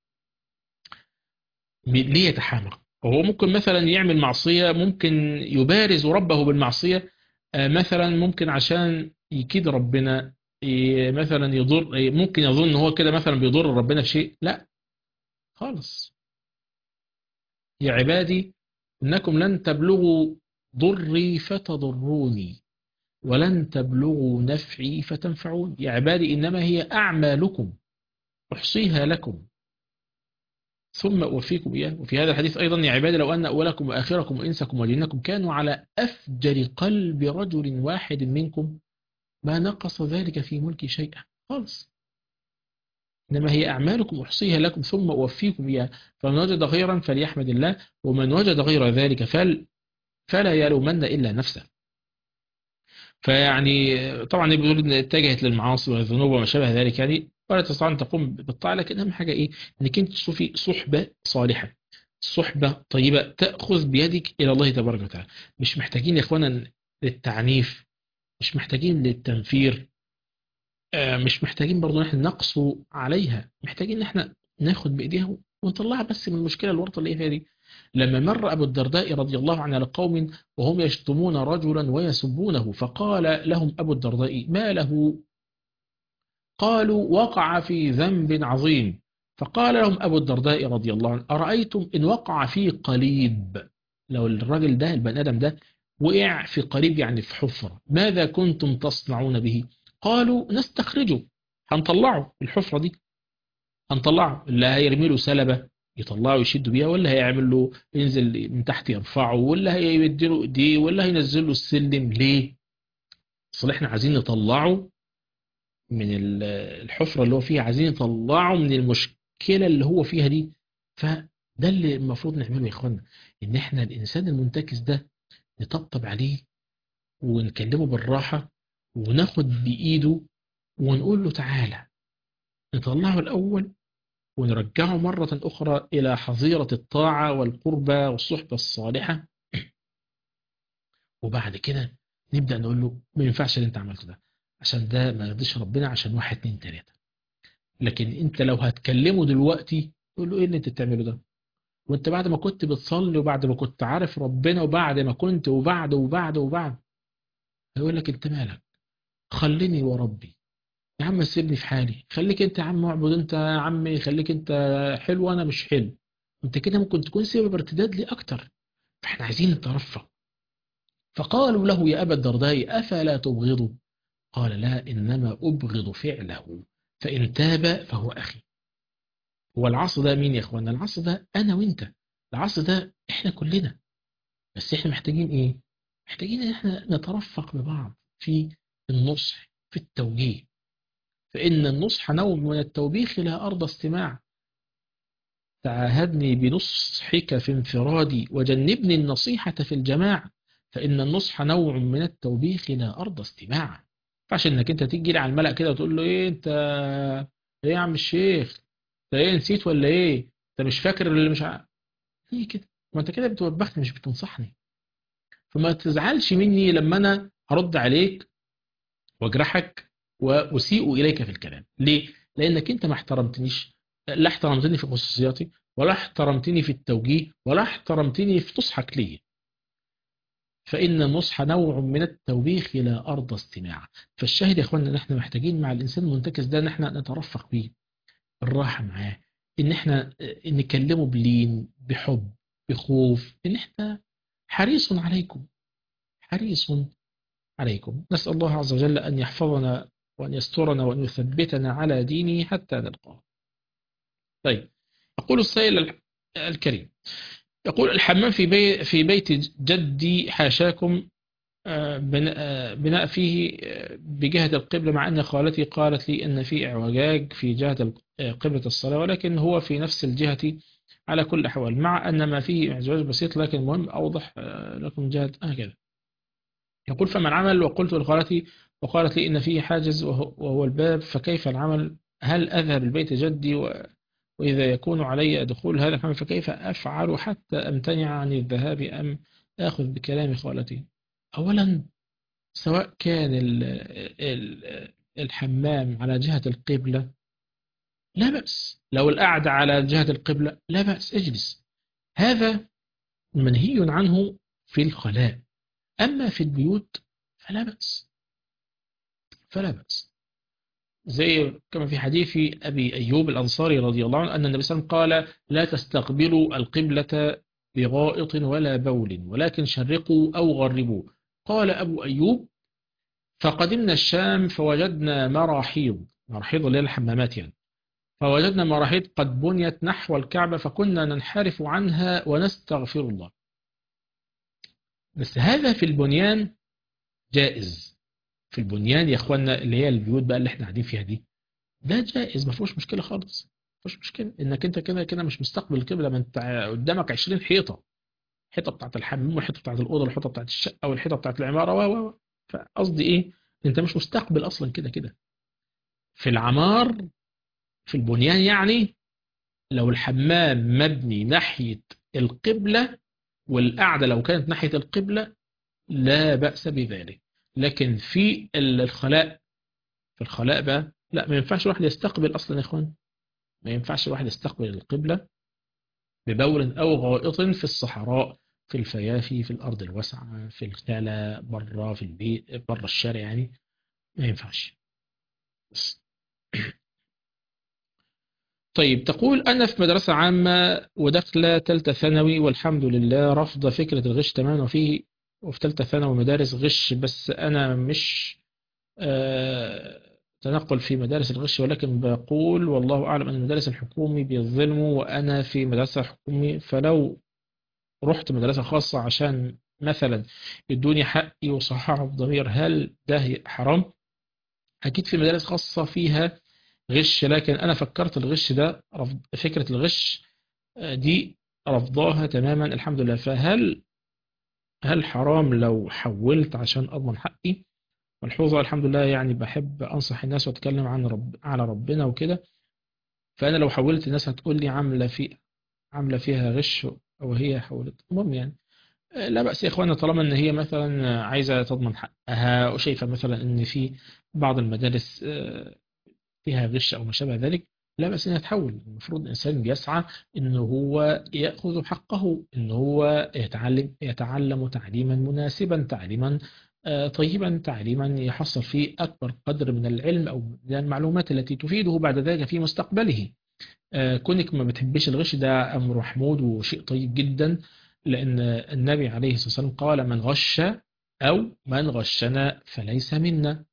Speaker 4: م- ليه يتحامق وهو ممكن مثلا يعمل معصية ممكن يبارز ربه بالمعصية آه، مثلا ممكن عشان يكيد ربنا ي- مثلا يضر ي- ممكن يظن ان هو كده مثلا بيضر ربنا في شيء لا خالص يا عبادي انكم لن تبلغوا ضري فتضروني ولن تبلغوا نفعي فتنفعون يا عبادي إنما هي أعمالكم أحصيها لكم ثم أوفيكم إياه وفي هذا الحديث أيضا يا عبادي لو أن أولكم وآخركم وإنسكم وجنكم كانوا على أفجر قلب رجل واحد منكم ما نقص ذلك في ملكي شيئا خالص إنما هي أعمالكم أحصيها لكم ثم أوفيكم إياه فمن وجد خيرا فليحمد الله ومن وجد غير ذلك فل فلا يلومن إلا نفسه فيعني طبعا بيقول ان اتجهت للمعاصي والذنوب وما شابه ذلك يعني ولا تستطيع ان تقوم بالطاعه لكن اهم حاجه ايه انك انت تشوفي صحبه صالحه صحبه طيبه تاخذ بيدك الى الله تبارك وتعالى مش محتاجين يا اخوانا للتعنيف مش محتاجين للتنفير آه، مش محتاجين برضو ان احنا نقسو عليها محتاجين ان احنا ناخد بايديها ونطلعها بس من المشكله الورطه اللي هي فيها دي لما مر ابو الدرداء رضي الله عنه على قوم وهم يشتمون رجلا ويسبونه فقال لهم أبو الدرداء ما له قالوا وقع في ذنب عظيم فقال لهم أبو الدرداء رضي الله عنه أرأيتم إن وقع في قليب لو الراجل ده البني آدم ده وقع في قليب يعني في حفرة ماذا كنتم تصنعون به قالوا نستخرجه هنطلعه الحفرة دي هنطلعه اللي هيرمي له سلبة يطلعه يشد بيها ولا هيعمل له ينزل من تحت يرفعه ولا هيديله ايديه ولا هينزل له السلم ليه اصل احنا عايزين نطلعه من ال- الحفرة اللي هو فيها عايزين نطلعه من المشكلة اللي هو فيها دي ده اللي المفروض نعمله يا اخوانا ان احنا الانسان المنتكس ده نطبطب عليه ونكلمه بالراحة وناخد بإيده ونقول له تعالى نطلعه الأول ونرجعه مرة أخرى إلى حظيرة الطاعة والقربة والصحبة الصالحة وبعد كده نبدأ نقول له ما ينفعش اللي انت عملته ده عشان ده ما يرضيش ربنا عشان واحد اتنين تلاتة لكن انت لو هتكلمه دلوقتي تقول له ايه اللي انت بتعمله ده وانت بعد ما كنت بتصلي وبعد ما كنت عارف ربنا وبعد ما كنت وبعد وبعد وبعد هيقول لك انت مالك خليني وربي يا عم سيبني في حالي خليك انت يا عم اعبد انت يا عمي خليك انت حلو وانا مش حلو انت كده ممكن تكون سبب ارتداد لي اكتر فاحنا عايزين نترفق فقالوا له يا ابا الدرداء افلا تبغضه قال لا انما ابغض فعله فان تاب فهو اخي هو العصر ده مين يا اخوانا العصر ده انا وانت العصر ده احنا كلنا بس احنا محتاجين ايه محتاجين ان احنا نترفق ببعض في النصح في التوجيه فإن النصح نوع من التوبيخ لا أرض استماع تعاهدني بنصحك في انفرادي وجنبني النصيحة في الجماعة فإن النصح نوع من التوبيخ لا أرض استماع فعش انك انت تيجي لي على الملأ كده وتقول له ايه انت ايه يا عم الشيخ انت ايه نسيت ولا ايه انت مش فاكر اللي مش ع... ليه كده ما انت كده بتوبخني مش بتنصحني فما تزعلش مني لما انا هرد عليك واجرحك واسيء اليك في الكلام ليه لانك انت ما احترمتنيش لا احترمتني في خصوصياتي ولا احترمتني في التوجيه ولا احترمتني في تصحك لي فإن النصح نوع من التوبيخ لا أرض استماع فالشاهد يا أخوانا إن إحنا محتاجين مع الإنسان المنتكس ده إن إحنا نترفق بيه الراحة معاه إن إحنا نكلمه بلين بحب بخوف إن إحنا حريص عليكم حريص عليكم نسأل الله عز وجل أن يحفظنا وأن يسترنا وأن يثبتنا على دينه حتى نلقاه طيب يقول السائل الكريم يقول الحمام في بي في بيت جدي حاشاكم بناء فيه بجهة القبلة مع أن خالتي قالت لي أن في اعوجاج في جهة قبلة الصلاة ولكن هو في نفس الجهة على كل أحوال مع أن ما فيه اعوجاج بسيط لكن المهم أوضح لكم جهة هكذا يقول فمن عمل وقلت لخالتي وقالت لي إن فيه حاجز وهو الباب فكيف العمل هل أذهب البيت جدي وإذا يكون علي دخول هذا الحمل فكيف أفعل حتى أمتنع عن الذهاب أم أخذ بكلام خالتي أولا سواء كان ال ال الحمام على جهة القبلة لا بأس لو القعدة على جهة القبلة لا بأس اجلس هذا منهي عنه في الخلاء أما في البيوت فلا بأس فلا بأس زي كما في حديث أبي أيوب الأنصاري رضي الله عنه أن النبي صلى الله عليه وسلم قال لا تستقبلوا القبلة بغائط ولا بول ولكن شرقوا أو غربوا قال أبو أيوب فقدمنا الشام فوجدنا مراحيض مراحيض اللي هي الحمامات يعني فوجدنا مراحيض قد بنيت نحو الكعبة فكنا ننحرف عنها ونستغفر الله بس هذا في البنيان جائز في البنيان يا اخوانا اللي هي البيوت بقى اللي احنا قاعدين فيها دي ده جائز ما فيهوش مشكله خالص ما فيهوش مشكله انك انت كده كده مش مستقبل القبله ما انت قدامك 20 حيطه الحيطه بتاعت الحمام والحيطه بتاعت الاوضه والحيطه بتاعت الشقه والحيطه بتاعت العماره و و فقصدي ايه انت مش مستقبل اصلا كده كده في العمار في البنيان يعني لو الحمام مبني ناحيه القبله والقعده لو كانت ناحيه القبله لا باس بذلك لكن في الخلاء في الخلاء بقى لا ما ينفعش الواحد يستقبل اصلا يا اخوان ما ينفعش الواحد يستقبل القبلة ببول او غائط في الصحراء في الفيافي في الارض الواسعة في الخلا بره في البيت بره الشارع يعني ما ينفعش بس. طيب تقول أنا في مدرسة عامة وداخلة تالتة ثانوي والحمد لله رفض فكرة الغش تماما وفي وفي تالتة ثانوي مدارس غش بس أنا مش آه تنقل في مدارس الغش ولكن بقول والله أعلم أن المدارس الحكومي بيظلموا وأنا في مدرسة حكومي فلو رحت مدرسة خاصة عشان مثلا يدوني حقي وصححوا بضمير هل ده حرام؟ أكيد في مدارس خاصة فيها غش لكن أنا فكرت الغش ده فكرة الغش دي رفضاها تماما الحمد لله فهل هل حرام لو حولت عشان أضمن حقي ملحوظة الحمد لله يعني بحب أنصح الناس وأتكلم عن رب على ربنا وكده فأنا لو حولت الناس هتقول لي عاملة في عاملة فيها غش أو هي حولت المهم يعني آه، لا بأس يا إخوانا طالما إن هي مثلا عايزة تضمن حقها وشايفة مثلا إن في بعض المدارس آه، فيها غش أو ما شابه ذلك لا بأس إنها تحول المفروض الإنسان بيسعى إن هو يأخذ حقه إن هو يتعلم يتعلم تعليما مناسبا تعليما آه، طيبا تعليما يحصل فيه أكبر قدر من العلم أو من المعلومات التي تفيده بعد ذلك في مستقبله آه، كونك ما بتحبش الغش ده أمر محمود وشيء طيب جدا لأن النبي عليه الصلاة والسلام قال من غش أو من غشنا فليس منا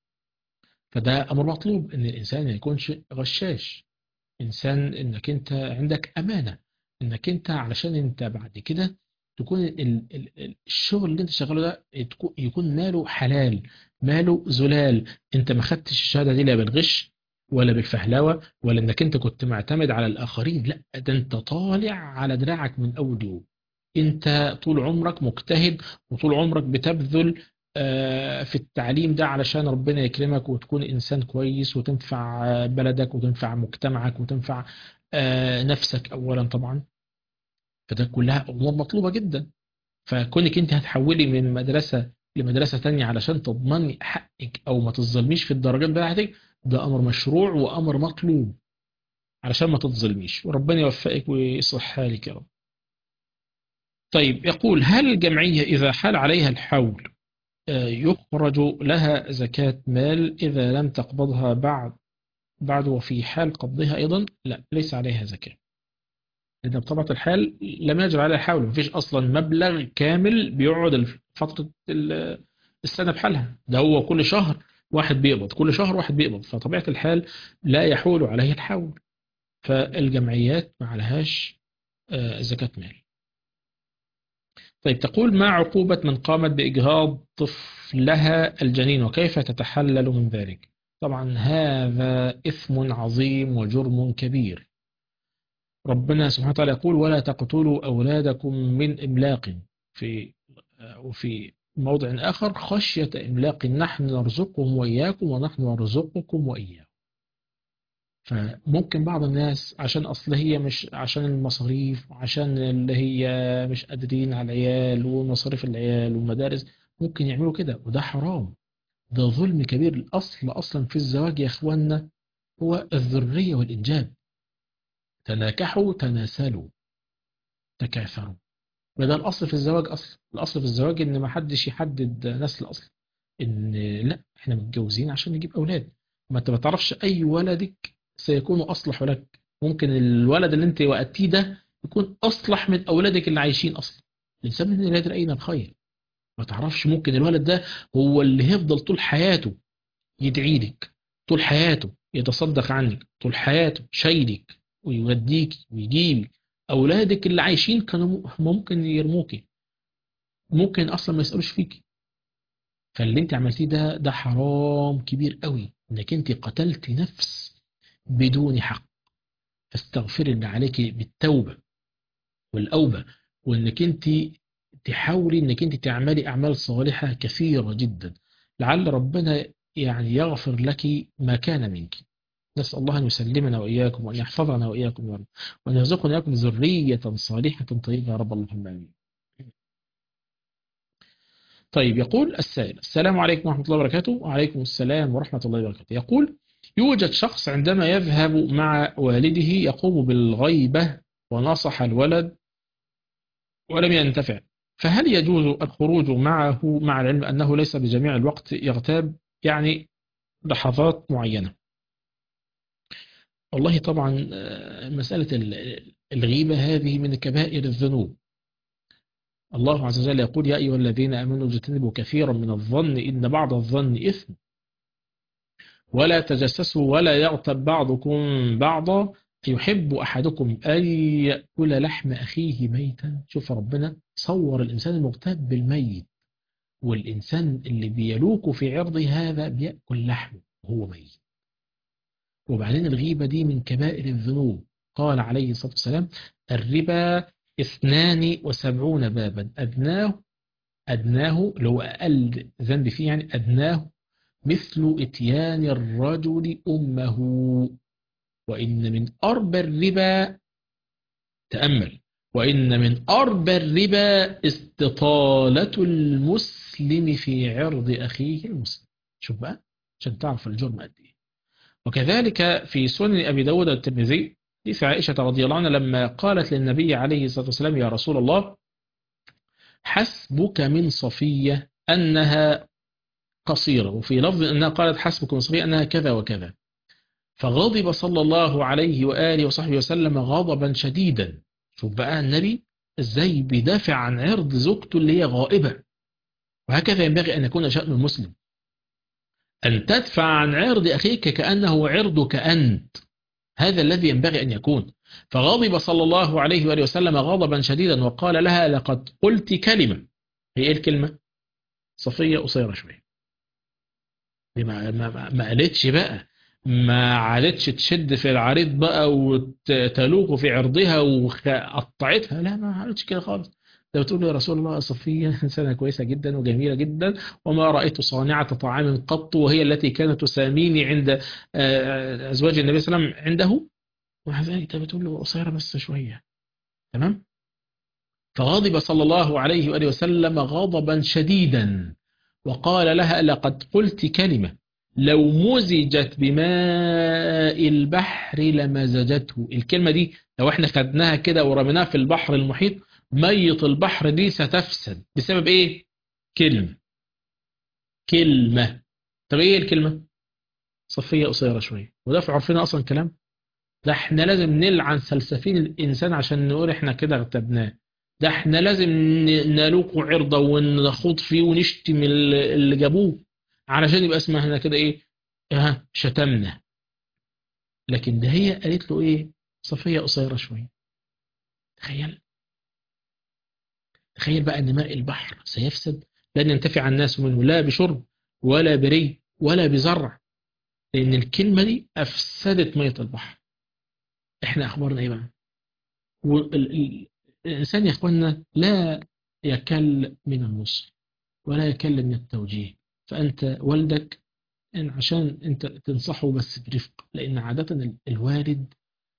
Speaker 4: فده أمر مطلوب إن الإنسان ما يكونش غشاش إنسان إنك أنت عندك أمانة إنك أنت علشان أنت بعد كده تكون ال- ال- ال- الشغل اللي أنت شغاله ده يتكو- يكون ماله حلال ماله زلال أنت ما خدتش الشهادة دي لا بالغش ولا بالفهلوة ولا إنك أنت كنت معتمد على الآخرين لا ده أنت طالع على دراعك من أول يوم أنت طول عمرك مجتهد وطول عمرك بتبذل آه، في التعليم ده علشان ربنا يكرمك وتكون إنسان كويس وتنفع آه، بلدك وتنفع مجتمعك وتنفع آه، نفسك أولا طبعا فده كلها أمور مطلوبة جدا فكونك أنت هتحولي من مدرسة لمدرسة تانية علشان تضمني حقك أو ما تظلميش في الدرجات بتاعتك ده أمر مشروع وأمر مطلوب علشان ما تتظلميش وربنا يوفقك ويصلح حالك يا رب طيب يقول هل الجمعية إذا حال عليها الحول آه، يخرج لها زكاة مال إذا لم تقبضها بعد بعد وفي حال قبضها أيضا لا ليس عليها زكاة لأن بطبيعة الحال لم يجري عليها حول مفيش أصلا مبلغ كامل بيقعد فترة ال- السنة بحالها ده هو كل شهر واحد بيقبض كل شهر واحد بيقبض فطبيعة الحال لا يحول عليه الحول فالجمعيات ما عليهاش آه، زكاة مال طيب تقول ما عقوبة من قامت بإجهاض طفلها الجنين وكيف تتحلل من ذلك طبعا هذا إثم عظيم وجرم كبير ربنا سبحانه وتعالى يقول ولا تقتلوا أولادكم من إملاق في وفي موضع آخر خشية إملاق نحن نرزقهم وإياكم ونحن نرزقكم وإياكم فممكن بعض الناس عشان أصل هي مش عشان المصاريف عشان اللي هي مش قادرين على العيال ومصاريف العيال والمدارس ممكن يعملوا كده وده حرام ده ظلم كبير الأصل أصلا في الزواج يا إخواننا هو الذرية والإنجاب تناكحوا تناسلوا تكاثروا وده الأصل في الزواج أصلا الأصل في الزواج إن ما حدش يحدد نسل أصلا إن لا إحنا متجوزين عشان نجيب أولاد ما أنت ما تعرفش أي ولدك سيكون أصلح لك ممكن الولد اللي أنت وقتيه ده يكون أصلح من أولادك اللي عايشين أصلا الإنسان من لا يدري أين الخير ما تعرفش ممكن الولد ده هو اللي هيفضل طول حياته يدعي لك طول حياته يتصدق عنك طول حياته شايلك ويوديك ويجيبك أولادك اللي عايشين كانوا ممكن يرموكي ممكن أصلا ما يسألوش فيك فاللي انت عملتيه ده ده حرام كبير قوي انك انت قتلت نفس بدون حق فاستغفري اللي عليك بالتوبة والأوبة وانك انت تحاولي انك انت تعملي اعمال صالحة كثيرة جدا لعل ربنا يعني يغفر لك ما كان منك نسأل الله أن يسلمنا وإياكم وأن يحفظنا وإياكم يا رب وأن يرزقنا وإياكم ذرية صالحة طيبة يا رب اللهم آمين طيب يقول السائل السلام عليكم ورحمة الله وبركاته وعليكم السلام ورحمة الله وبركاته يقول يوجد شخص عندما يذهب مع والده يقوم بالغيبة ونصح الولد ولم ينتفع فهل يجوز الخروج معه مع العلم أنه ليس بجميع الوقت يغتاب يعني لحظات معينة والله طبعا آه، مسألة ال- الغيبة هذه من كبائر الذنوب الله عز وجل يقول يا أيها الذين آمنوا اجتنبوا كثيرا من الظن إن بعض الظن إثم ولا تجسسوا ولا يغتب بعضكم بعضا يحب أحدكم أن يأكل لحم أخيه ميتا شوف ربنا صور الإنسان المغتاب بالميت والإنسان اللي بيلوك في عرضه هذا بيأكل لحمه وهو ميت وبعدين الغيبة دي من كبائر الذنوب قال عليه الصلاة والسلام الربا اثنان وسبعون بابا أدناه أدناه اللي هو أقل ذنب فيه يعني أدناه مثل إتيان الرجل أمه وإن من أربى الربا تأمل وإن من أربى الربا استطالة المسلم في عرض أخيه المسلم شوف بقى عشان تعرف الجرم قد إيه وكذلك في سنن أبي داود والترمذي حديث عائشة رضي الله عنها لما قالت للنبي عليه الصلاة والسلام يا رسول الله حسبك من صفية أنها قصيرة وفي لفظ أنها قالت حسبك من صفية أنها كذا وكذا فغضب صلى الله عليه وآله وصحبه وسلم غضبا شديدا شوف بقى النبي ازاي بيدافع عن عرض زوجته اللي هي غائبة وهكذا ينبغي أن يكون شأن المسلم أن تدفع عن عرض أخيك كأنه عرضك أنت هذا الذي ينبغي أن يكون فغضب صلى الله عليه وآله وسلم غضبا شديدا وقال لها لقد قلت كلمة هي إيه الكلمة صفية قصيرة شوية دي ما, ما, ما قالتش بقى ما عادتش تشد في العريض بقى وتلوق في عرضها وقطعتها لا ما عملتش كده خالص ده بتقول يا رسول الله صفية إنسانة كويسة جدا وجميلة جدا وما رأيت صانعة طعام قط وهي التي كانت تساميني عند أزواج النبي صلى الله عليه وسلم عنده ومع ذلك بتقول له قصيرة بس شوية تمام فغضب صلى الله عليه وآله وسلم غضبا شديدا وقال لها لقد قلت كلمة لو مزجت بماء البحر لمزجته الكلمة دي لو احنا خدناها كده ورميناها في البحر المحيط مية البحر دي ستفسد بسبب ايه كلمة كلمة طب ايه الكلمة صفية قصيرة شوية وده في عرفنا اصلا كلام ده احنا لازم نلعن سلسفين الانسان عشان نقول احنا كده اغتبناه ده احنا لازم نلوق عرضه ونخوض فيه ونشتم اللي جابوه علشان يبقى اسمها هنا كده ايه اه شتمنا لكن ده هي قالت له ايه صفية قصيرة شوية تخيل تخيل بقى ان ماء البحر سيفسد لن ينتفع الناس منه لا بشرب ولا بري ولا بزرع لان الكلمة دي افسدت مية البحر احنا اخبارنا ايه بقى الانسان يا اخوانا لا يكل من النصر ولا يكل من التوجيه فأنت والدك إن عشان أنت تنصحه بس برفق لأن عادة الوالد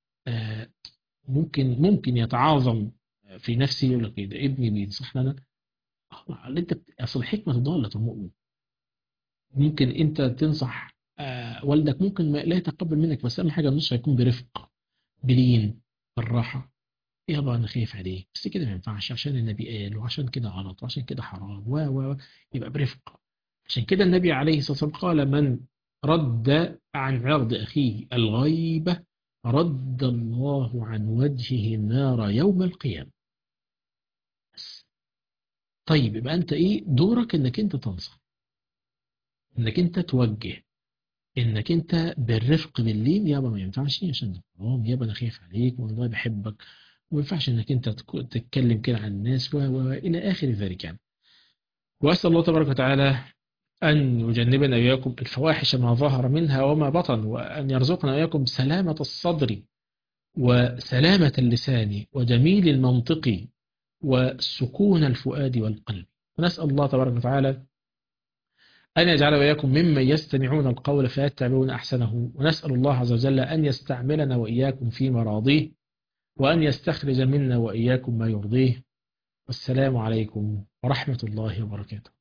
Speaker 4: ممكن ممكن يتعاظم في نفسه يقول لك ده ابني بينصحنا أنا أنت أصل الحكمة ضالة المؤمن ممكن أنت تنصح والدك ممكن ما لا يتقبل منك بس أهم حاجة النصح يكون برفق بلين بالراحة يابا أنا خايف عليك بس كده ما ينفعش عشان النبي قال وعشان كده غلط وعشان كده حرام و و يبقى برفق عشان كده النبي عليه الصلاة والسلام قال من رد عن عرض أخيه الغيبة رد الله عن وجهه النار يوم القيامة بس. طيب يبقى أنت إيه دورك إنك أنت تنصح إنك أنت توجه إنك أنت بالرفق باللين يابا ما ينفعش عشان ده حرام يابا أنا خايف عليك والله بحبك وما ينفعش إنك أنت تتكلم كده عن الناس وإلى آخر ذلك يعني وأسأل الله تبارك وتعالى أن يجنبنا إياكم الفواحش ما ظهر منها وما بطن وأن يرزقنا إياكم سلامة الصدر وسلامة اللسان وجميل المنطق وسكون الفؤاد والقلب ونسأل الله تبارك وتعالى أن يجعل وإياكم ممن يستمعون القول فيتبعون أحسنه ونسأل الله عز وجل أن يستعملنا وإياكم في مراضيه وأن يستخرج منا وإياكم ما يرضيه والسلام عليكم ورحمة الله وبركاته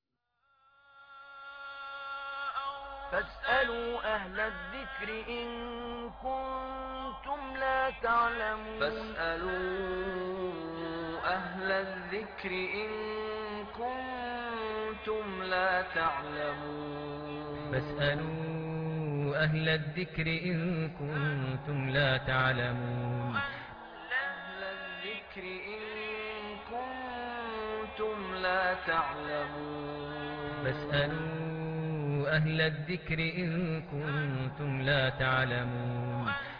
Speaker 1: فاسألوا أهل الذكر إن كنتم لا تعلمون
Speaker 2: فاسألوا أهل الذكر إن كنتم لا تعلمون
Speaker 3: فاسألوا أهل الذكر إن كنتم لا تعلمون
Speaker 2: أهل الذكر إن كنتم لا تعلمون
Speaker 3: فاسألوا أهل الذكر إن كنتم لا تعلمون